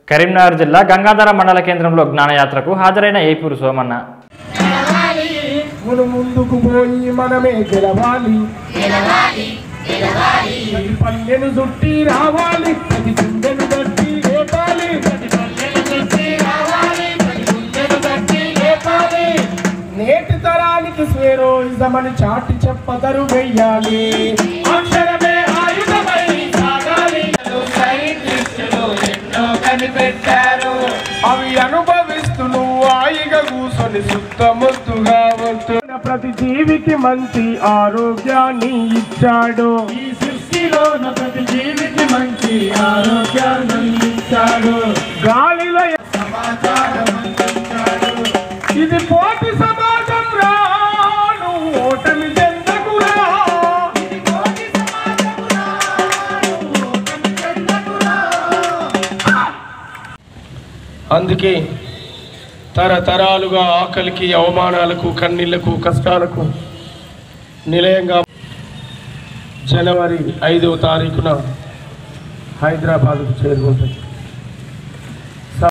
కరీంనగర్ జిల్లా గంగాధర మండల కేంద్రంలో జ్ఞానయాత్రకు హాజరైన ఏపూరు సోమన్న మనం ముందుకు పోయి మనమే గెలవాలి ప్రతి పల్లెను చుట్టి రావాలి ప్రతి గుండెను తట్టి లేపాలి ప్రతి పల్లెను చుట్టి రావాలి ప్రతి గుండెను తట్టి లేపాలి నేటి తరానికి స్వేరోయిజమని చాటి చెప్పదరు వెయ్యాలి అక్షరమే ఆయుధమై సాగాలి సైంటిస్టులు ఎన్నో కనిపెట్టారు అవి అనుభవిస్తూ నువ్వు హాయిగా కూర్చొని సుత్తముత్తుగా వస్తు ప్రతి జీవికి మంచి ఆరోగ్యాన్ని ఇచ్చాడు ఈ సృష్టిలో ప్రతి జీవికి మంచి ఆరోగ్యాన్ని ఇచ్చాడు గాలిలో సమాచారం అందించాడు ఇది పోటీ సమాజం రా నువ్వు ఓటమి చెందకురా ఇది పోటీ సమాజం రా నువ్వు ఓటమి చెందకురా అందుకే తరతరాలుగా ఆకలికి అవమానాలకు కన్నీళ్లకు కష్టాలకు నిలయంగా జనవరి ఐదవ తారీఖున హైదరాబాద్కు చేరుకుంటుంది